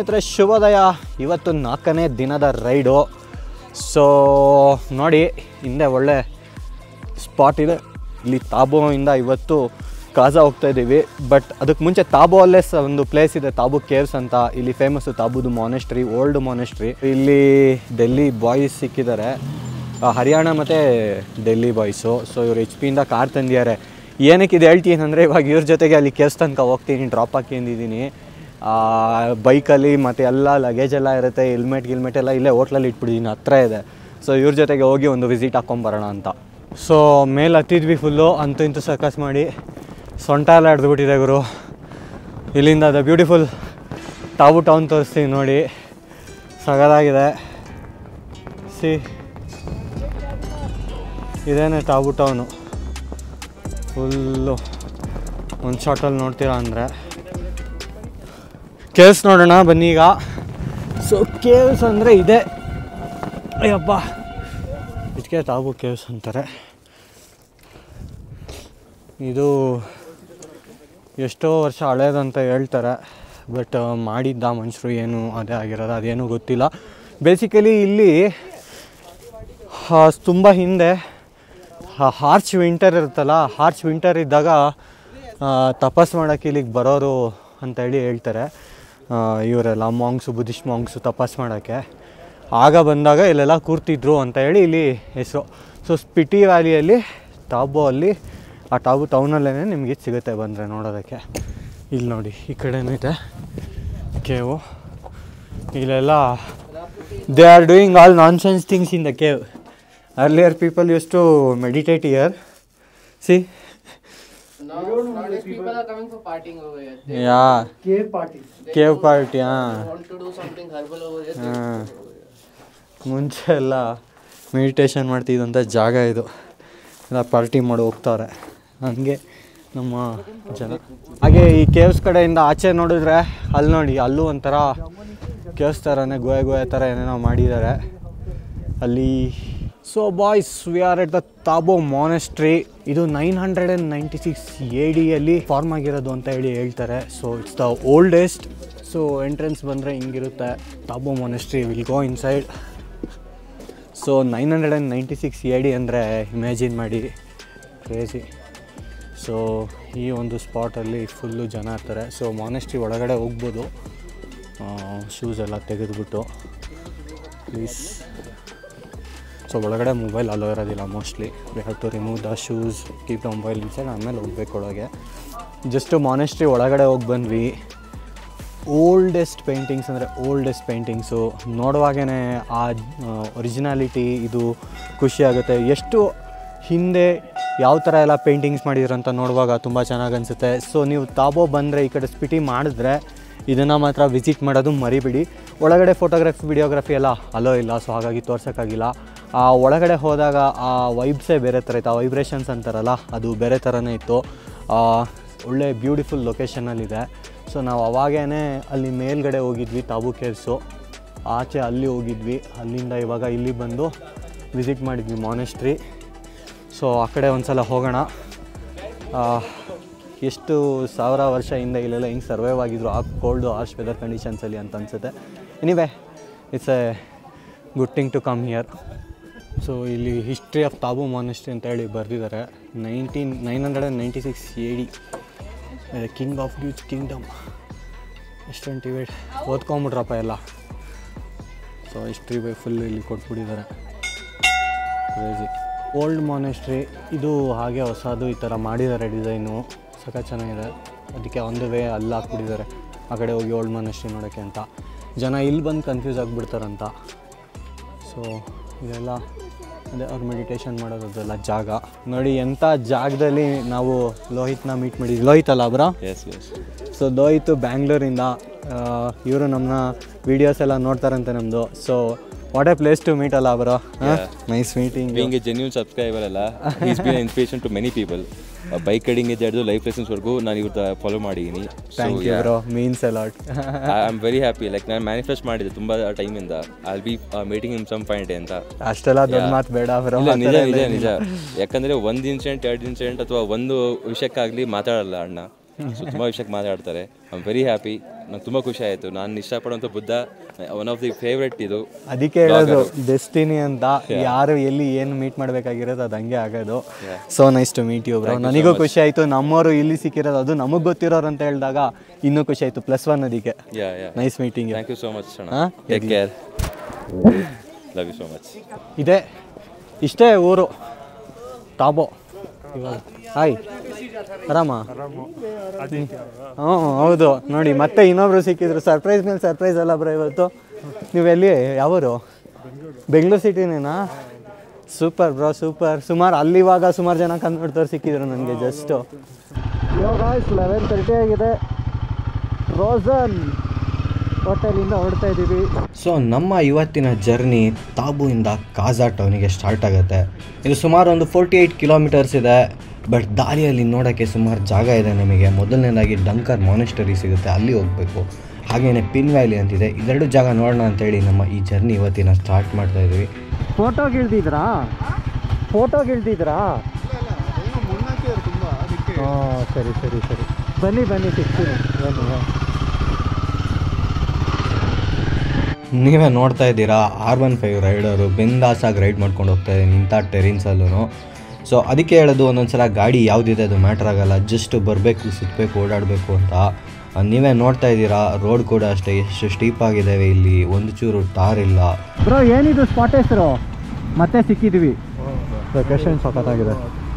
ಸ್ನೇಹಿತರೆ ಶುಭೋದಯ ಇವತ್ತು ನಾಲ್ಕನೇ ದಿನದ ರೈಡು ಸೊ ನೋಡಿ ಹಿಂದೆ ಒಳ್ಳೆ ಸ್ಪಾಟ್ ಇದೆ ಇಲ್ಲಿ ತಾಬೋಯಿಂದ ಇವತ್ತು ಕಾಜಾ ಹೋಗ್ತಾ ಇದ್ದೀವಿ ಬಟ್ ಅದಕ್ಕೆ ಮುಂಚೆ ತಾಬೋ ಅಲ್ಲೇ ಸ ಒಂದು ಪ್ಲೇಸ್ ಇದೆ ತಾಬು ಕೇವ್ಸ್ ಅಂತ ಇಲ್ಲಿ ಫೇಮಸ್ಸು ತಾಬುದು ಮಾನೆಸ್ಟ್ರಿ ಓಲ್ಡ್ ಮಾನೆಸ್ಟ್ರಿ ಇಲ್ಲಿ ಡೆಲ್ಲಿ ಬಾಯ್ಸ್ ಸಿಕ್ಕಿದ್ದಾರೆ ಆ, ಹರಿಯಾಣ ಮತ್ತು ಡೆಲ್ಲಿ ಬಾಯ್ಸು ಸೊ ಇವ್ರು ಎಚ್ ಪಿಯಿಂದ ಕಾರ್ ತಂದಿದ್ದಾರೆ ಏನಕ್ಕೆ ಇದು ಹೇಳ್ತೀನಿ ಅಂದರೆ ಇವಾಗ ಇವ್ರ ಜೊತೆಗೆ ಅಲ್ಲಿ ಕೇವ್ಸ್ ತನಕ ಹೋಗ್ತೀನಿ ಡ್ರಾಪ್ ಹಾಕಿಂದಿದ್ದೀನಿ ಬೈಕಲ್ಲಿ ಮತ್ತು ಎಲ್ಲ ಲಗೇಜ್ ಎಲ್ಲ ಇರುತ್ತೆ ಹೆಲ್ಮೆಟ್ ಗಿಲ್ಮೆಟ್ ಎಲ್ಲ ಇಲ್ಲೇ ಹೋಟ್ಲಲ್ಲಿ ಇಟ್ಬಿಟ್ಟಿದ್ದೀನಿ ಹತ್ರ ಇದೆ ಸೊ ಇವ್ರ ಜೊತೆಗೆ ಹೋಗಿ ಒಂದು ವಿಸಿಟ್ ಹಾಕ್ಕೊಂಬರೋಣ ಅಂತ ಸೊ ಮೇಲೆ ಹತ್ತಿದ್ವಿ ಫುಲ್ಲು ಅಂತೂ ಇಂತೂ ಸರ್ಕಸ್ ಮಾಡಿ ಸೊಂಟ ಎಲ್ಲ ಹಿಡ್ದುಬಿಟ್ಟಿದೆ ಗುರು ಇಲ್ಲಿಂದ ದ ಬ್ಯೂಟಿಫುಲ್ ತಾವು ಟೌನ್ ತೋರಿಸ್ತೀವಿ ನೋಡಿ ಸಗದಾಗಿದೆ ಸಿ ಇದೇನೆ ತಾವು ಟೌನು ಫುಲ್ಲು ಒಂದು ಶಾಟಲ್ಲಿ ನೋಡ್ತೀರಾ ಅಂದರೆ ಕೇವ್ಸ್ ನೋಡೋಣ ಬನ್ನಿ ಈಗ ಸೊ ಕೇವ್ಸ್ ಅಂದರೆ ಇದೆ ಅಯ್ಯಪ್ಪ ಇದಕ್ಕೆ ತಾವು ಕೇವ್ಸ್ ಅಂತಾರೆ ಇದು ಎಷ್ಟೋ ವರ್ಷ ಹಳೇದಂತ ಹೇಳ್ತಾರೆ ಬಟ್ ಮಾಡಿದ್ದ ಮನುಷ್ಯರು ಏನು ಅದೇ ಆಗಿರೋದು ಅದೇನು ಗೊತ್ತಿಲ್ಲ ಬೇಸಿಕಲಿ ಇಲ್ಲಿ ತುಂಬ ಹಿಂದೆ ಹಾರ್ಚ್ ವಿಂಟರ್ ಇರುತ್ತಲ್ಲ ಹಾರ್ಚ್ ವಿಂಟರ್ ಇದ್ದಾಗ ಆ, ತಪಸ್ ಮಾಡೋಕ್ಕೆ ಇಲ್ಲಿಗೆ ಬರೋರು ಅಂತ ಹೇಳಿ ಹೇಳ್ತಾರೆ ಆ, ಇವರೆಲ್ಲ ಮಾಂಗ್ಸು ಬುದ್ಧಿಸ್ಟ್ ಮಾಂಗ್ಸು ತಪಸ್ ಮಾಡೋಕ್ಕೆ ಆಗ ಬಂದಾಗ ಇಲ್ಲೆಲ್ಲ ಕೂರ್ತಿದ್ರು ಅಂತ ಹೇಳಿ ಇಲ್ಲಿ ಹೆಸರು ಸೊ ಸ್ಪಿಟಿ ವ್ಯಾಲಿಯಲ್ಲಿ ಟಾಬೋ ಅಲ್ಲಿ ಆ ಟಾಬು ಟೌನಲ್ಲೇ ನಿಮಗೆ ಇದು ಸಿಗುತ್ತೆ ಬಂದರೆ ನೋಡೋದಕ್ಕೆ ಇಲ್ಲಿ ನೋಡಿ ಈ ಕಡೆನೂ ಇದೆ ಕೇವು ಇಲ್ಲೆಲ್ಲ they are doing all nonsense things in the cave earlier people use to meditate here see Now, nowadays people are coming for partying over here. They yeah Cave party. Cave party ಹಾಂ want to do something herbal over here. they ಹಾಂ do over here. ಮುಂಚೆ ಎಲ್ಲ meditation ಮಾಡ್ತಿದ್ದಂಥ ಜಾಗ ಇದು ಎಲ್ಲ party ಮಾಡಿ ಹೋಗ್ತಾರೆ ಹಂಗೆ ನಮ್ಮ ಜನ ಹಾಗೆ ಈ ಕೇವ್ಸ್ ಕಡೆಯಿಂದ ಆಚೆ ನೋಡಿದ್ರೆ ಅಲ್ಲಿ ನೋಡಿ ಅಲ್ಲೂ ಒಂಥರ ಕೇವ್ಸ್ ಥರನೇ ಗೋಯೆ ಗೋಯೆ ಥರ ಏನೇನೋ ಮಾಡಿದ್ದಾರೆ ಅಲ್ಲಿ so boys we are at the Tabo monastery ಇದು nine hundred and ninety six A ಡಿಯಲ್ಲಿ ಫಾರ್ಮ್ ಆಗಿರೋದು ಅಂತ ಹೇಳಿ ಹೇಳ್ತಾರೆ so it's the oldest so entrance ಬಂದರೆ ಹಿಂಗಿರುತ್ತೆ Tabo monastery will go inside so nine hundred and ninety six A D ಅಂದರೆ imagine ಮಾಡಿ ಕ್ರೇಜಿ ಸೊ ಈ ಒಂದು ಸ್ಪಾಟಲ್ಲಿ ಫುಲ್ಲು ಜನ ಇರ್ತಾರೆ ಸೊ ಮಾನೆಸ್ಟ್ರಿ ಒಳಗಡೆ ಹೋಗ್ಬೋದು ಶೂಸ್ ಎಲ್ಲ ತೆಗೆದುಬಿಟ್ಟು ಪ್ಲೀಸ್ ಸೊ ಒಳಗಡೆ ಮೊಬೈಲ್ ಅಲೋ ಇರೋದಿಲ್ಲ mostly we have to remove the shoes keep the mobile inside ಆಮೇಲೆ ಹೋಗ್ಬೇಕು ಒಳಗೆ ಜಸ್ಟ್ ಮಾನೆಸ್ಟ್ರಿ ಒಳಗಡೆ ಹೋಗಿ ಬಂದ್ವಿ ಓಲ್ಡೆಸ್ಟ್ ಪೇಂಟಿಂಗ್ಸ್ ಅಂದರೆ ಓಲ್ಡೆಸ್ಟ್ ಪೇಂಟಿಂಗ್ಸು ನೋಡುವಾಗೇ ಆ ಒರಿಜಿನಾಲಿಟಿ ಇದು ಖುಷಿ ಆಗುತ್ತೆ ಎಷ್ಟು ಹಿಂದೆ ಯಾವ ಥರ ಎಲ್ಲ ಪೇಂಟಿಂಗ್ಸ್ ಮಾಡಿದ್ರು ಅಂತ ನೋಡುವಾಗ ತುಂಬ ಚೆನ್ನಾಗಿ ಅನಿಸುತ್ತೆ ಸೊ ನೀವು ತಾಬೋ ಬಂದರೆ ಈ ಕಡೆ ಸ್ಪಿಟಿ ಮಾಡಿದ್ರೆ ಇದನ್ನು ಮಾತ್ರ ವಿಸಿಟ್ ಮಾಡೋದು ಮರಿಬಿಡಿ ಒಳಗಡೆ ಫೋಟೋಗ್ರಫಿ ವಿಡಿಯೋಗ್ರಫಿ ಎಲ್ಲ ಅಲೋ ಇಲ್ಲ ಸೊ ಹಾಗಾಗಿ ತೋರ್ಸೋಕ್ಕಾಗಿಲ್ಲ ಆ ಒಳಗಡೆ ಹೋದಾಗ ಆ ವೈಬ್ಸೇ ಬೇರೆ ಥರ ಇತ್ತು ಆ ವೈಬ್ರೇಷನ್ಸ್ ಅಂತಾರಲ್ಲ ಅದು ಬೇರೆ ಥರನೇ ಇತ್ತು ಆ, ಒಳ್ಳೆ ಬ್ಯೂಟಿಫುಲ್ ಲೊಕೇಶನಲ್ಲಿದೆ ಸೊ ನಾವು ಅವಾಗೇ ಅಲ್ಲಿ ಮೇಲ್ಗಡೆ ಹೋಗಿದ್ವಿ ತಾಬು ಕೇವ್ಸು ಆಚೆ ಅಲ್ಲಿ ಹೋಗಿದ್ವಿ ಅಲ್ಲಿಂದ ಇವಾಗ ಇಲ್ಲಿ ಬಂದು ವಿಸಿಟ್ ಮಾಡಿದ್ವಿ ಮಾನೆಸ್ಟ್ರಿ ಸೊ ಆ ಕಡೆ ಒಂದು ಸಲ ಹೋಗೋಣ ಆ, ಎಷ್ಟು ಸಾವಿರ ವರ್ಷ ಹಿಂದೆ ಇಲ್ಲೆಲ್ಲ ಹಿಂಗೆ ಸರ್ವೈವ್ ಆಗಿದ್ರು ಆ ಕೋಲ್ಡು ಆರ್ಶ್ ವೆದರ್ ಕಂಡೀಷನ್ಸಲ್ಲಿ ಅಂತ ಅನಿಸುತ್ತೆ anyway it's a good thing to come here so ಇಲ್ಲಿ ಹಿಸ್ಟ್ರಿ ಆಫ್ ತಾಬು ಮಾನೆಸ್ಟ್ರಿ ಅಂತ ಹೇಳಿ ಬರೆದಿದ್ದಾರೆ nineteen nine hundred and ninety six A D king of ಡ್ಯೂಸ್ ಕಿಂಗ್ಡಮ್ ಎಷ್ಟೊಂದು ಟಿವೇಟ್ ಓದ್ಕೊಂಬಿಟ್ರಪ್ಪ ಎಲ್ಲ ಸೊ ಹಿಸ್ಟ್ರಿ ಬೈ ಫುಲ್ ಇಲ್ಲಿ ಕೊಟ್ಬಿಟ್ಟಿದ್ದಾರೆ ಕ್ರೇಜಿ ಓಲ್ಡ್ ಮಾನೆಸ್ಟ್ರಿ ಇದು ಹಾಗೆ ಹೊಸದು ಈ ಥರ ಮಾಡಿದ್ದಾರೆ ಡಿಸೈನು ಸಖ ಚೆನ್ನಾಗಿದೆ ಅದಕ್ಕೆ ಒಂದು ವೇ ಅಲ್ಲಿ ಹಾಕ್ಬಿಟ್ಟಿದ್ದಾರೆ ಆ ಕಡೆ ಹೋಗಿ ಓಲ್ಡ್ ಮಾನೆಸ್ಟ್ರಿ ನೋಡೋಕ್ಕೆ ಅಂತ ಜನ ಇಲ್ಲಿ ಬಂದು ಕನ್ಫ್ಯೂಸ್ ಆಗಿಬಿಡ್ತಾರಂತ ಸೊ ಇದೆಲ್ಲ ಅದೇ ಅವ್ರು ಮೆಡಿಟೇಷನ್ ಮಾಡೋದಲ್ಲ ಜಾಗ ನೋಡಿ ಎಂಥ ಜಾಗದಲ್ಲಿ ನಾವು ಲೋಹಿತ್ನ ಮೀಟ್ ಮಾಡಿದ್ವಿ ಲೋಹಿತ್ ಅಲ್ಲ bro yes yes so Lohith ಬ್ಯಾಂಗ್ಳೂರಿಂದ ಇವರು ನಮ್ಮನ್ನ ವೀಡಿಯೋಸ್ ಎಲ್ಲ ನೋಡ್ತಾರಂತೆ ನಮ್ಮದು so what a place to meet ಅಲ್ಲ bro nice meeting being a genuine subscriber ಅಲ್ಲ is been inspiration to many people bike ಕಡಿಂಗ್ ಇದೆ ಹಿಡಿದು ಲೈಫ್ ಲೆಸನ್ಸ್ವರೆಗೂ ನಾನು ಇವ್ರದ್ದು ಫಾಲೋ ಮಾಡಿದ್ದೀನಿ thank you bro means a lot I am very happy like ನಾನು ಮ್ಯಾನಿಫೆಸ್ಟ್ ಮಾಡಿದ್ದೆ ತುಂಬ ಟೈಮಿಂದ I be meeting in some fine day ಅಂತ ಅಷ್ಟೆಲ್ಲ ದೊಡ್ಡ ಮಾತು ಬೇಡ ಬ್ರೋ ಇಲ್ಲ ನಿಜ ನಿಜ ನಿಜ ಯಾಕಂದ್ರೆ ಒಂದು ಇನ್ಸಿಡೆಂಟ್ ಎರಡು ಇನ್ಸಿಡೆಂಟ್ ಅಥವಾ ಒಂದು ವಿಷಯಕ್ಕಾಗಲಿ ಮಾತಾಡಲ್ಲ ಅಣ್ಣ ಸೊ ತುಂಬ ವಿಷಯಕ್ಕೆ ಮಾತಾಡ್ತಾರೆ ಐ ಆಮ್ ವೆರಿ ಹ್ಯಾಪಿ ನಂಗೆ ತುಂಬ ಖುಷಿ ಆಯಿತು ನಾನು ಇಷ್ಟಪಡುವಂಥ Buddha one of the favourite ಇದು ಅದಕ್ಕೆ ಹೇಳೋದು ಡೆಸ್ಟಿನಿ ಅಂತ ಯಾರು ಎಲ್ಲಿ ಏನು ಮೀಟ್ ಮಾಡಬೇಕಾಗಿರೋದು ಅದು ಹಂಗೆ ಆಗೋದು so nice to meet you bro ನನಗೂ ಖುಷಿ ಆಯಿತು ನಮ್ಮವರು ಇಲ್ಲಿ ಸಿಕ್ಕಿರೋದು ಅದು ನಮಗೆ ಗೊತ್ತಿರೋರು ಅಂತ ಹೇಳಿದಾಗ ಇನ್ನೂ ಖುಷಿ ಆಯಿತು ಪ್ಲಸ್ ಒನ್ ಅದಕ್ಕೆ yeah yeah nice meeting thank you so much ಹಾ? ಅಣ್ಣ take care love you so much ಇದೆ ಇಷ್ಟೇ ಊರು ಟಾಬೋ ಇವಾಗ ಹಾಯ್ ಆರಾಮ ಹ್ಞೂ ಹೌದು ನೋಡಿ ಮತ್ತೆ ಇನ್ನೊಬ್ರು ಸಿಕ್ಕಿದ್ರು ಸರ್ಪ್ರೈಸ್ ಮೇಲೆ ಸರ್ಪ್ರೈಸ್ ಅಲ್ಲ ಬ್ರೋ ಇವತ್ತು ನೀವು ಎಲ್ಲಿ ಯಾವರು ಬೆಂಗಳೂರು ಸಿಟಿನೇನಾ ಸೂಪರ್ ಬ್ರೋ ಸೂಪರ್ ಸುಮಾರು ಅಲ್ಲಿ ಇವಾಗ ಸುಮಾರು ಜನ ಕನ್ನಡದವ್ರು ಸಿಕ್ಕಿದ್ರು ನನಗೆ ಜಸ್ಟು ಇವಾಗ ಲೆವೆನ್ ತರ್ಟಿ ಆಗಿದೆ ರೋಸನ್ ಹೋಟೆಲಿಂದ ಹೊರಡ್ತಾ ಇದ್ದೀವಿ ಸೊ ನಮ್ಮ ಇವತ್ತಿನ ಜರ್ನಿ ತಾಬುಯಿಂದ ಕಾಜಾ ಟೌನಿಗೆ ಸ್ಟಾರ್ಟ್ ಆಗುತ್ತೆ ಇದು ಸುಮಾರು ಒಂದು ಫೋರ್ಟಿ ಏಯ್ಟ್ ಕಿಲೋಮೀಟರ್ಸ್ ಇದೆ ಬಟ್ ದಾರಿಯಲ್ಲಿ ನೋಡೋಕ್ಕೆ ಸುಮಾರು ಜಾಗ ಇದೆ ನಿಮಗೆ ಮೊದಲನೇದಾಗಿ ಡಂಕರ್ ಮಾನಿಸ್ಟರಿ ಸಿಗುತ್ತೆ ಅಲ್ಲಿ ಹೋಗಬೇಕು ಹಾಗೆಯೇ ಪಿನ್ ವ್ಯಾಲಿ ಅಂತಿದೆ ಇದೆರಡು ಜಾಗ ನೋಡೋಣ ಅಂತೇಳಿ ನಮ್ಮ ಈ ಜರ್ನಿ ಇವತ್ತಿನ ಸ್ಟಾರ್ಟ್ ಮಾಡ್ತಾ ಇದ್ದೀವಿ ಫೋಟೋಗೆ ಇಳ್ದಿದ್ರಾ ಫೋಟೋಗೆ ಇಳ್ದಿದ್ರಾ ಹಾಂ ಸರಿ ಸರಿ ಸರಿ ಬನ್ನಿ ಬನ್ನಿ ಸಿಗ್ತೀನಿ ಬನ್ನಿ ನೀವೇ ನೋಡ್ತಾ ಇದ್ದೀರಾ ಆರ್ ಒನ್ ಫೈವ್ ರೈಡರು ಬಿಂದಾಸಾಗಿ ರೈಡ್ ಮಾಡ್ಕೊಂಡು ಹೋಗ್ತಾ ಇದ್ದೀನಿ ಇಂಥ ಟೆರಿನ್ಸಲ್ಲೂ ಸೊ ಅದಕ್ಕೆ ಹೇಳೋದು ಒಂದೊಂದ್ಸಲ ಗಾಡಿ ಯಾವುದಿದೆ ಅದು ಮ್ಯಾಟ್ರ್ ಆಗಲ್ಲ ಜಸ್ಟ್ ಬರಬೇಕು ಸುತ್ತಬೇಕು ಓಡಾಡಬೇಕು ಅಂತ ಆ, ನೀವೇ ನೋಡ್ತಾ ಇದ್ದೀರಾ ರೋಡ್ ಕೂಡ ಅಷ್ಟೇ ಎಷ್ಟು ಸ್ಟೀಪ್ ಆಗಿದ್ದಾವೆ ಇಲ್ಲಿ ಒಂದು ಚೂರು ಟಾರ್ ಇಲ್ಲ ಬ್ರೋ ಏನಿದು ಸ್ಪಾಟ್ ಹೆಸರು ಮತ್ತೆ ಸಿಕ್ಕಿದ್ವಿ ಲೊಕೇಶನ್ ಸಖತ್ತಾಗಿದೆ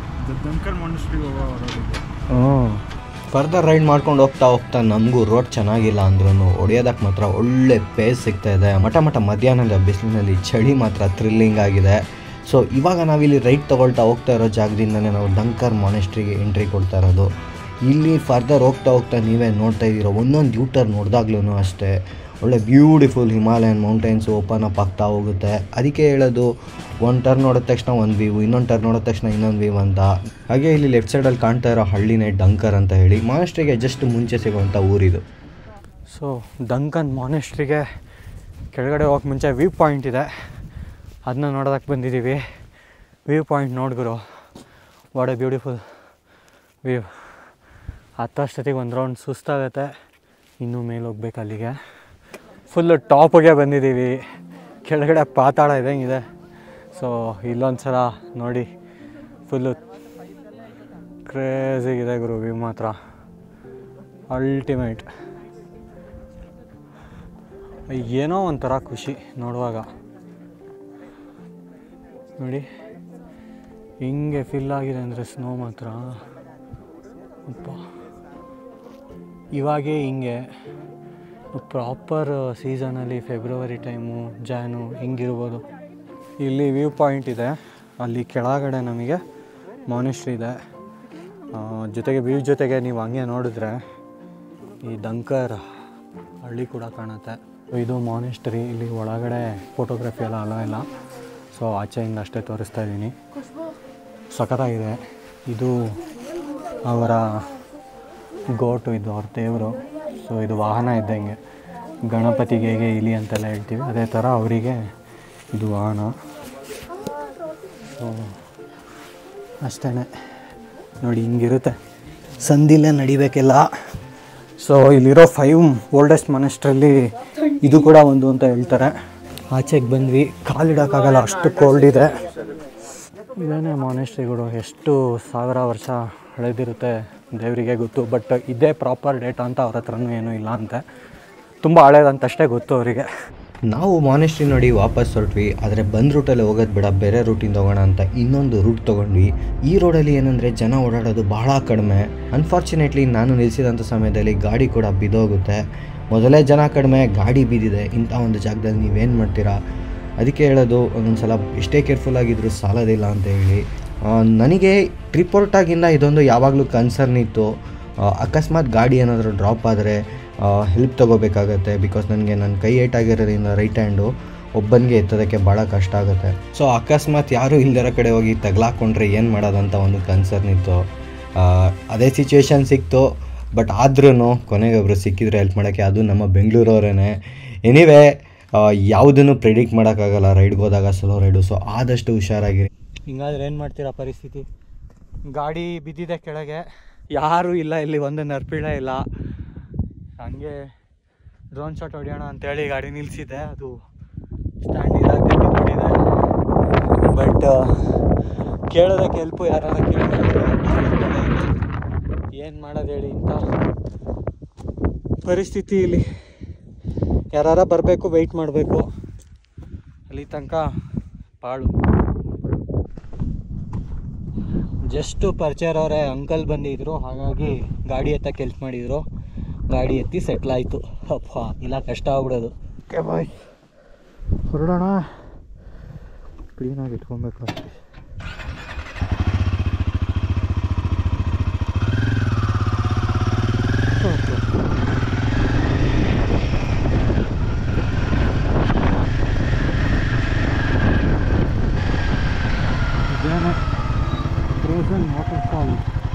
ಹ್ಞೂ ಫರ್ದರ್ ರೈಡ್ ಮಾಡ್ಕೊಂಡು ಹೋಗ್ತಾ ಹೋಗ್ತಾ ನಮಗೂ ರೋಡ್ ಚೆನ್ನಾಗಿಲ್ಲ ಅಂದ್ರೂ ಹೊಡಿಯೋದಕ್ಕೆ ಮಾತ್ರ ಒಳ್ಳೆ ಪೇಸ್ ಸಿಗ್ತಾ ಇದೆ ಮಠ ಮಠ ಮಧ್ಯಾಹ್ನದ ಬಿಸಿಲಿನಲ್ಲಿ ಚಳಿ ಮಾತ್ರ ಥ್ರಿಲ್ಲಿಂಗ್ ಆಗಿದೆ ಸೊ ಇವಾಗ ನಾವಿಲ್ಲಿ ರೈಡ್ ತೊಗೊಳ್ತಾ ಹೋಗ್ತಾ ಇರೋ ಜಾಗದಿಂದನೇ ನಾವು ಡಂಕರ್ ಮಾನೆಸ್ಟ್ರಿಗೆ ಎಂಟ್ರಿ ಕೊಡ್ತಾ ಇರೋದು ಇಲ್ಲಿ ಫರ್ದರ್ ಹೋಗ್ತಾ ಹೋಗ್ತಾ ನೀವೇ ನೋಡ್ತಾ ಇದ್ದೀರೋ ಒಂದೊಂದು ಯೂಟರ್ ನೋಡಿದಾಗ್ಲೂ ಅಷ್ಟೇ ಒಳ್ಳೆ beautiful Himalayan mountains open up ಆಗ್ತಾ ಹೋಗುತ್ತೆ ಅದಕ್ಕೆ ಹೇಳೋದು ಒಂದು ಟರ್ನ್ ನೋಡಿದ ತಕ್ಷಣ ಒಂದು ವ್ಯೂ ಇನ್ನೊಂದು ಟರ್ನ್ ನೋಡಿದ ತಕ್ಷಣ ಇನ್ನೊಂದು ವ್ಯೂ ಅಂತ ಹಾಗೆ ಇಲ್ಲಿ ಲೆಫ್ಟ್ ಸೈಡಲ್ಲಿ ಕಾಣ್ತಾ ಇರೋ ಹಳ್ಳಿನೇ ಡಂಕರ್ ಅಂತ ಹೇಳಿ ಮಾನೆಸ್ಟ್ರಿಗೆ ಜಸ್ಟ್ ಮುಂಚೆ ಸಿಗುವಂಥ ಊರಿದು ಸೊ ಡಂಕನ್ ಮಾನೆಸ್ಟ್ರಿಗೆ ಕೆಳಗಡೆ ಹೋಗಕ್ಕೆ ಮುಂಚೆ ವ್ಯೂ ಪಾಯಿಂಟ್ ಇದೆ ಅದನ್ನ ನೋಡೋದಕ್ಕೆ ಬಂದಿದ್ದೀವಿ ವ್ಯೂ ಪಾಯಿಂಟ್ ನೋಡ್ಗುರು ವಾಟ್ ಎ ಬ್ಯೂಟಿಫುಲ್ ವ್ಯೂ ಹತ್ತಷ್ಟೊತ್ತಿಗೆ ಒಂದು ರೌಂಡ್ ಸುಸ್ತಾಗತ್ತೆ ಇನ್ನೂ ಮೇಲೆ ಹೋಗ್ಬೇಕು ಅಲ್ಲಿಗೆ ಫುಲ್ಲು ಟಾಪಿಗೆ ಬಂದಿದ್ದೀವಿ ಕೆಳಗಡೆ ಪಾತಾಳ ಇದ್ದಂಗಿದೆ ಸೊ ಇಲ್ಲೊಂದು ಸಲ ನೋಡಿ ಫುಲ್ಲು ಕ್ರೇಜಿಗಿದೆ ಗುರು ವ್ಯೂ ಮಾತ್ರ ಅಲ್ಟಿಮೇಟ್ ಏನೋ ಒಂಥರ ಖುಷಿ ನೋಡುವಾಗ ನೋಡಿ ಹಿಂಗೆ ಫಿಲ್ ಆಗಿದೆ ಅಂದರೆ ಸ್ನೋ ಮಾತ್ರ ಅಪ್ಪ ಇವಾಗೇ ಹಿಂಗೆ ಪ್ರಾಪರ್ ಸೀಸನಲ್ಲಿ ಫೆಬ್ರವರಿ ಟೈಮು ಜಾನು ಹಿಂಗಿರ್ಬೋದು ಇಲ್ಲಿ ವ್ಯೂ ಪಾಯಿಂಟ್ ಇದೆ ಅಲ್ಲಿ ಕೆಳಗಡೆ ನಮಗೆ ಮಾನಿಸ್ಟ್ರಿ ಇದೆ ಆ, ಜೊತೆಗೆ ವ್ಯೂ ಜೊತೆಗೆ ನೀವು ಹಂಗೆ ನೋಡಿದ್ರೆ ಈ ಡಂಕರ್ ಹಳ್ಳಿ ಕೂಡ ಕಾಣುತ್ತೆ ಇದು ಮಾನಿಸ್ಟ್ರಿ ಇಲ್ಲಿ ಒಳಗಡೆ ಫೋಟೋಗ್ರಫಿ ಎಲ್ಲ ಅಲೋ ಇಲ್ಲ ಸೊ ಆಚೆಯಿಂದ ಅಷ್ಟೇ ತೋರಿಸ್ತಾ ಇದ್ದೀನಿ ಸಖತ್ತಾಗಿದೆ ಇದು ಅವರ ಗೋಟು ಇದು ಅವ್ರ ದೇವರು ಸೊ ಇದು ವಾಹನ ಇದ್ದಂಗೆ ಗಣಪತಿಗೆ ಹೇಗೆ ಇಲಿ ಅಂತೆಲ್ಲ ಹೇಳ್ತೀವಿ ಅದೇ ಥರ ಅವರಿಗೆ ಇದು ವಾಹನ ಸೊ ಅಷ್ಟೇ ನೋಡಿ ಹಿಂಗಿರುತ್ತೆ ಸಂದಿಲ್ಲೇ ನಡಿಬೇಕೆಲ್ಲ ಸೊ ಇಲ್ಲಿರೋ ಫೈವ್ ಓಲ್ಡೆಸ್ಟ್ ಮನೆಸ್ಟ್ರಲ್ಲಿ ಇದು ಕೂಡ ಒಂದು ಅಂತ ಹೇಳ್ತಾರೆ ಆಚೆಗೆ ಬಂದ್ವಿ ಕಾಲಿಡೋಕ್ಕಾಗಲ್ಲ ಅಷ್ಟು ಕೋಲ್ಡ್ ಇದೆ ಇದೇನೇ ಮಾನೆಸ್ಟ್ರಿಗಳು ಎಷ್ಟು ಸಾವಿರ ವರ್ಷ ಹಳೆದಿರುತ್ತೆ ದೇವರಿಗೆ ಗೊತ್ತು ಬಟ್ ಇದೇ ಪ್ರಾಪರ್ ಡೇಟಾ ಅಂತ ಅವ್ರ ಹತ್ರನೂ ಏನೂ ಇಲ್ಲ ಅಂತೆ ತುಂಬ ಹಳೇದಂತಷ್ಟೇ ಗೊತ್ತು ಅವರಿಗೆ ನಾವು ಮಾನೆಸ್ಟ್ರಿ ನೋಡಿ ವಾಪಸ್ ಹೊರಟ್ವಿ ಆದರೆ ಬಂದ್ ರೂಟಲ್ಲಿ ಹೋಗೋದು ಬೇಡ ಬೇರೆ ರೂಟಿಂದ ಹೋಗೋಣ ಅಂತ ಇನ್ನೊಂದು ರೂಟ್ ತೊಗೊಂಡ್ವಿ ಈ ರೋಡಲ್ಲಿ ಏನಂದರೆ ಜನ ಓಡಾಡೋದು ಬಹಳ ಕಡಿಮೆ ಅನ್ಫಾರ್ಚುನೇಟ್ಲಿ ನಾನು ನಿಲ್ಲಿಸಿದಂಥ ಸಮಯದಲ್ಲಿ ಗಾಡಿ ಕೂಡ ಬಿದ್ದೋಗುತ್ತೆ ಮೊದಲೇ ಜನ ಕಡಿಮೆ ಗಾಡಿ ಬಿದ್ದಿದೆ ಇಂಥ ಒಂದು ಜಾಗದಲ್ಲಿ ನೀವೇನು ಮಾಡ್ತೀರಾ ಅದಕ್ಕೆ ಹೇಳೋದು ಒಂದೊಂದು ಸಲ ಎಷ್ಟೇ ಕೇರ್ಫುಲ್ ಆಗಿದ್ರು ಸಾಲೋದಿಲ್ಲ ಅಂತ ಹೇಳಿ ಆ, ನನಗೆ ಟ್ರಿಪೋರ್ಟಾಗಿಂದ ಇದೊಂದು ಯಾವಾಗಲೂ ಕನ್ಸರ್ನ್ ಇತ್ತು ಆ, ಅಕಸ್ಮಾತ್ ಗಾಡಿ ಏನಾದರೂ ಡ್ರಾಪ್ ಆದರೆ ಹೆಲ್ಪ್ ತೊಗೋಬೇಕಾಗತ್ತೆ ಬಿಕಾಸ್ ನನಗೆ ನನ್ನ ಕೈ ಏಟಾಗಿರೋದ್ರಿಂದ ರೈಟ್ ಹ್ಯಾಂಡು ಒಬ್ಬನಿಗೆ ಎತ್ತೋದಕ್ಕೆ ಭಾಳ ಕಷ್ಟ ಆಗುತ್ತೆ ಸೊ ಅಕಸ್ಮಾತ್ ಯಾರೂ ಇಲ್ದಿರೋ ಕಡೆ ಹೋಗಿ ತಗ್ಲಾಕೊಂಡ್ರೆ ಏನು ಮಾಡೋದಂತ ಒಂದು ಕನ್ಸರ್ನ್ ಇತ್ತು ಆ, ಅದೇ ಸಿಚುವೇಶನ್ ಸಿಕ್ತು ಬಟ್ ಆದ್ರೂ ಕೊನೆಗೆ ಒಬ್ಬರು ಸಿಕ್ಕಿದ್ರೆ ಹೆಲ್ಪ್ ಮಾಡೋಕ್ಕೆ ಅದು ನಮ್ಮ ಬೆಂಗಳೂರವರೇ ಎನಿವೇ ಯಾವುದನ್ನು ಪ್ರಿಡಿಕ್ಟ್ ಮಾಡೋಕ್ಕಾಗಲ್ಲ ರೈಡ್ಗೆ ಹೋದಾಗ ಸ್ಲೋ ರೈಡು ಸೊ ಆದಷ್ಟು ಹುಷಾರಾಗಿರಿ ಹಿಂಗಾದ್ರೆ ಏನು ಮಾಡ್ತೀರಾ ಪರಿಸ್ಥಿತಿ ಗಾಡಿ ಬಿದ್ದಿದೆ ಕೆಳಗೆ ಯಾರೂ ಇಲ್ಲ ಇಲ್ಲಿ ಒಂದು ನರ್ಪಿಳ ಇಲ್ಲ ಹಂಗೆ ಡ್ರೋನ್ ಶಾಟ್ ಹೊಡೆಯೋಣ ಅಂತೇಳಿ ಗಾಡಿ ನಿಲ್ಲಿಸಿದೆ ಅದು ಸ್ಟ್ಯಾಂಡ್ ಇದಾಗಿ ನೋಡಿದೆ ಬಟ್ ಕೇಳೋದಕ್ಕೆ ಹೆಲ್ಪು ಯಾರು ಏನು ಮಾಡೋದು ಹೇಳಿ ಇಂಥ ಪರಿಸ್ಥಿತಿ ಇಲ್ಲಿ ಯಾರ ಬರಬೇಕು ವೆಯ್ಟ್ ಮಾಡಬೇಕು ಅಲ್ಲಿ ತನಕ ಪಾಳು ಜಸ್ಟು ಪರಿಚಯರವರೇ ಅಂಕಲ್ ಬಂದಿದ್ರು ಹಾಗಾಗಿ ಗಾಡಿ ಎತ್ತಕ್ಕೆ ಹೆಲ್ಪ್ ಮಾಡಿದರು ಗಾಡಿ ಎತ್ತಿ ಸೆಟ್ಲ್ ಆಯಿತು ಅಪ್ಪ ಇಲ್ಲ ಕಷ್ಟ ಆಗ್ಬಿಡೋದು ಓಕೆ ಬಾಯ್ ಹೊರಡೋಣ ಕ್ಲೀನಾಗಿ ಇಟ್ಕೊಬೇಕು ಅಷ್ಟೇ ಓಕೆ ಇದೇನೆ ಫ್ರೋಸನ್ ವಾಟರ್ ಫಾಲ್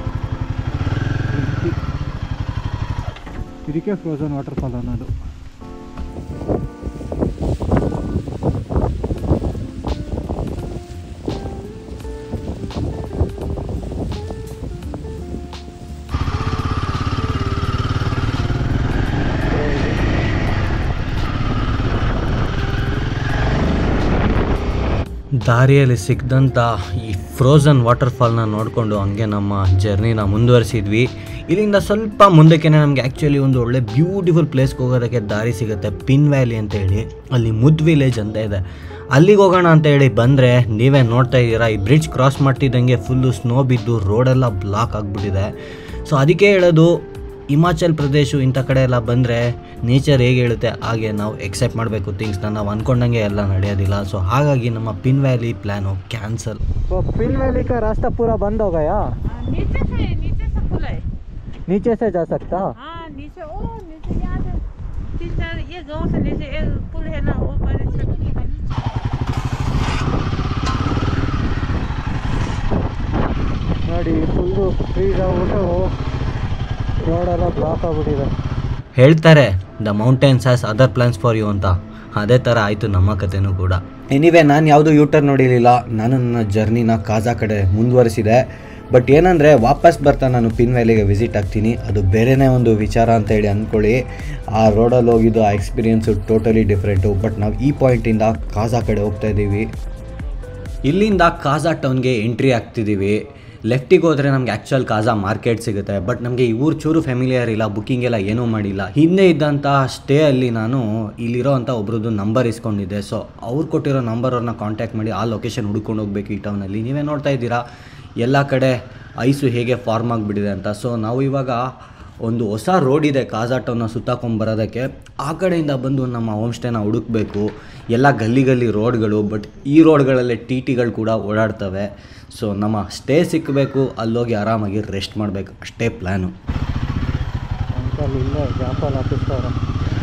ಇದಕ್ಕೆ ಫ್ರೋಸನ್ ವಾಟರ್ ಫಾಲ್ ಅನ್ನೋದು ದಾರಿಯಲ್ಲಿ ಸಿಕ್ಕಿದಂಥ ಈ ಫ್ರೋಝನ್ ವಾಟರ್ಫಾಲ್ನ ನೋಡಿಕೊಂಡು ಹಂಗೆ ನಮ್ಮ ಜರ್ನಿನ ಮುಂದುವರಿಸಿದ್ವಿ ಇಲ್ಲಿಂದ ಸ್ವಲ್ಪ ಮುಂದಕ್ಕೆ ನಮಗೆ ಆ್ಯಕ್ಚುಲಿ ಒಂದು ಒಳ್ಳೆ ಬ್ಯೂಟಿಫುಲ್ ಪ್ಲೇಸ್ಗೆ ಹೋಗೋದಕ್ಕೆ ದಾರಿ ಸಿಗುತ್ತೆ ಪಿನ್ ವ್ಯಾಲಿ ಅಂತ ಹೇಳಿ ಅಲ್ಲಿ ಮುದ್ ವಿಲೇಜ್ ಅಂತ ಇದೆ ಅಲ್ಲಿಗೆ ಹೋಗೋಣ ಅಂತ ಹೇಳಿ ಬಂದರೆ ನೀವೇ ನೋಡ್ತಾ ಇದ್ದೀರಾ ಈ ಬ್ರಿಡ್ಜ್ ಕ್ರಾಸ್ ಮಾಡ್ತಿದ್ದಂಗೆ ಫುಲ್ಲು ಸ್ನೋ ಬಿದ್ದು ರೋಡೆಲ್ಲ ಬ್ಲಾಕ್ ಆಗಿಬಿಟ್ಟಿದೆ ಸೊ ಅದಕ್ಕೆ ಹೇಳೋದು ಹಿಮಾಚಲ್ ಪ್ರದೇಶ ಇಂಥ ಕಡೆ ಎಲ್ಲ ಬಂದರೆ ನೇಚರ್ ಹೇಗೆ ಹೇಳುತ್ತೆ ಹಾಗೆ ನಾವು ಎಕ್ಸೆಪ್ಟ್ ಮಾಡಬೇಕು ಥಿಂಗ್ಸ್ನ ನಾವು ಅಂದ್ಕೊಂಡಂಗೆ ಎಲ್ಲ ನಡೆಯೋದಿಲ್ಲ ಸೊ ಹಾಗಾಗಿ ನಮ್ಮ Pin valley plan cancel Pin valley का रास्ता पूरा बंद हो गया हाँ, नीचे से नीचे से खुला है नीचे से जा सकता हाँ नीचे ओ नीचे यहाँ से तीन चार ये गांव से नीचे एक पुल है ना वो पर ನೋಡಿ ಫುಲ್ಲು ಫ್ರೀಸ್ ಆಗ್ಬಿಟ್ಟು ರೋಡೆಲ್ಲ ಬ್ಲಾಕ್ ಆಗ್ಬಿಟ್ಟಿದೆ ಹೇಳ್ತಾರೆ the mountains has other plans for you ಅಂತ ಅದೇ ಥರ ಆಯಿತು ನಮ್ಮ ಕಥೆನೂ ಕೂಡ ಎನಿವೆ ನಾನು ಯಾವುದೂ ಯೂಟರ್ ನೋಡಿರಲಿಲ್ಲ ನಾನು ನನ್ನ ಜರ್ನಿನ ಕಾಜಾ ಕಡೆ ಮುಂದುವರಿಸಿದೆ ಬಟ್ ಏನಂದರೆ ವಾಪಸ್ ಬರ್ತಾ ನಾನು ಪಿನ್ ವ್ಯಾಲಿಗೆ ವಿಸಿಟ್ ಆಗ್ತೀನಿ ಅದು ಬೇರೆನೇ ಒಂದು ವಿಚಾರ ಅಂತ ಹೇಳಿ ಅಂದ್ಕೊಳ್ಳಿ ಆ ರೋಡಲ್ಲಿ ಹೋಗಿದ್ದು ಆ ಎಕ್ಸ್ಪೀರಿಯನ್ಸು ಟೋಟಲಿ ಡಿಫ್ರೆಂಟು ಬಟ್ ನಾವು ಈ ಪಾಯಿಂಟಿಂದ ಕಾಜಾ ಕಡೆ ಹೋಗ್ತಾ ಇದ್ದೀವಿ ಇಲ್ಲಿಂದ ಕಾಜಾ ಟೌನ್ಗೆ ಎಂಟ್ರಿ ಆಗ್ತಿದ್ದೀವಿ ಲೆಫ್ಟಿಗೆ ಹೋದರೆ ನಮ್ಗೆ ಆ್ಯಕ್ಚುಯಲ್ ಕಾಜಾ ಮಾರ್ಕೆಟ್ ಸಿಗುತ್ತೆ ಬಟ್ ನಮಗೆ ಇವ್ರ ಚೂರು ಫ್ಯಾಮಿಲಿಯರ್ ಇಲ್ಲ ಬುಕ್ಕಿಂಗ್ ಎಲ್ಲ ಏನೂ ಮಾಡಿಲ್ಲ ಹಿಂದೆ ಇದ್ದಂಥ ಸ್ಟೇ ಅಲ್ಲಿ ನಾನು ಇಲ್ಲಿರೋ ಅಂಥ ಒಬ್ರದ್ದು ನಂಬರ್ ಇಸ್ಕೊಂಡಿದ್ದೆ ಸೊ ಅವ್ರು ಕೊಟ್ಟಿರೋ ನಂಬರ್ ಅವ್ರನ್ನ ಕಾಂಟ್ಯಾಕ್ಟ್ ಮಾಡಿ ಆ ಲೊಕೇಶನ್ ಹುಡ್ಕೊಂಡು ಹೋಗ್ಬೇಕು ಈ ಟೌನಲ್ಲಿ ನೀವೇ ನೋಡ್ತಾ ಇದ್ದೀರಾ ಎಲ್ಲ ಕಡೆ ಐಸು ಹೇಗೆ ಫಾರ್ಮ್ ಆಗಿಬಿಟ್ಟಿದೆ ಅಂತ ಸೊ ನಾವು ಇವಾಗ ಒಂದು ಹೊಸ ರೋಡ್ ಇದೆ ಕಾಜಾ ಟೌನ್ನ ಸುತ್ತಾಕೊಂಬರೋದಕ್ಕೆ ಆ ಕಡೆಯಿಂದ ಬಂದು ನಮ್ಮ ಹೋಮ್ ಸ್ಟೇನ ಹುಡುಕ್ಬೇಕು ಎಲ್ಲ ಗಲ್ಲಿ ಗಲ್ಲಿ ರೋಡ್ಗಳು ಬಟ್ ಈ ರೋಡ್ಗಳಲ್ಲೇ ಟಿ ಟಿಗಳು ಕೂಡ ಓಡಾಡ್ತವೆ ಸೊ ನಮ್ಮ ಸ್ಟೇ ಸಿಕ್ಕಬೇಕು ಅಲ್ಲೋಗಿ ಆರಾಮಾಗಿ ರೆಸ್ಟ್ ಮಾಡಬೇಕು ಅಷ್ಟೇ ಪ್ಲ್ಯಾನು ಅಂಕಲ್ ಇಲ್ಲೇ ಜಾಪಲ್ಲಿ ಹಾಕಿಸ್ತಾರೆ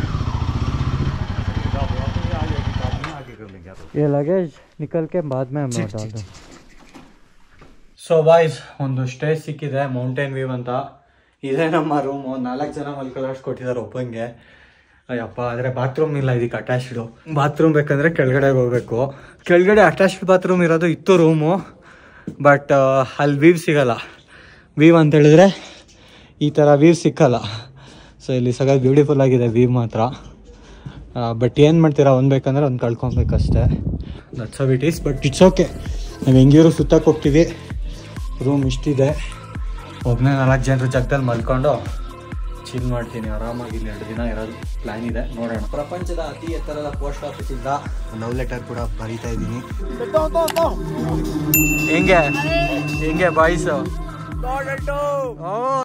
ये लगेज निकल के बाद में हम डाल दें ಸೊ ಬಾಯ್ಸ್ ಒಂದು ಸ್ಟೇ ಸಿಕ್ಕಿದೆ ಮೌಂಟೇನ್ ವ್ಯೂ ಅಂತ ಇದೇ ನಮ್ಮ ರೂಮು ನಾಲ್ಕು ಜನ ಮಲ್ಕೊಳ್ಳೋಷ್ಟು ಕೊಟ್ಟಿದ್ದಾರೆ ಒಬ್ಬಂಗೆ ಅಯ್ಯಪ್ಪ ಆದರೆ ಬಾತ್ರೂಮ್ ಇಲ್ಲ ಇದಕ್ಕೆ ಅಟ್ಯಾಚ್ಡು ಬಾತ್ರೂಮ್ ಬೇಕಂದ್ರೆ ಕೆಳಗಡೆ ಹೋಗ್ಬೇಕು ಕೆಳಗಡೆ ಅಟ್ಯಾಚ್ಡ್ ಬಾತ್ರೂಮ್ ಇರೋದು ಇತ್ತು ರೂಮು ಬಟ್ ಅಲ್ಲಿ ವೀವ್ ಸಿಗಲ್ಲ ವೀವ್ ಅಂತ ಹೇಳಿದ್ರೆ ಈ ಥರ ವೀವ್ ಸಿಕ್ಕಲ್ಲ ಸೊ ಇಲ್ಲಿ ಸಗತ್ ಬ್ಯೂಟಿಫುಲ್ ಆಗಿದೆ ವೀವ್ ಮಾತ್ರ ಬಟ್ ಏನು ಮಾಡ್ತೀರಾ ಒಂದು ಬೇಕಂದ್ರೆ ಒಂದು ಕಳ್ಕೊಬೇಕಷ್ಟೇ that's it is but it's okay ನಾವು ಹೆಂಗಿರೋ ಸುತ್ತಕ್ಕೆ ಹೋಗ್ತೀವಿ ರೂಮ್ ಇಷ್ಟಿದೆ ಒಬ್ಬನೇ ನಾಲ್ಕು ಜನರ ಜಾಗದಲ್ಲಿ ಮಲ್ಕೊಂಡು ಚಿಲ್ ಮಾಡ್ತೀನಿ ಆರಾಮಾಗಿ ಇಲ್ಲಿ ಎರಡು ದಿನ ಇರೋದು ಪ್ಲ್ಯಾನ್ ಇದೆ ನೋಡೋಣ ಪ್ರಪಂಚದ ಅತಿ ಎತ್ತರದ ಪೋಸ್ಟ್ ಆಫೀಸಿಂದ ಲವ್ ಲೆಟರ್ ಕೂಡ ಬರೀತಾ ಇದ್ದೀನಿ ಹೆಂಗೆ ಹೆಂಗೆ ಬಾಯ್ಸು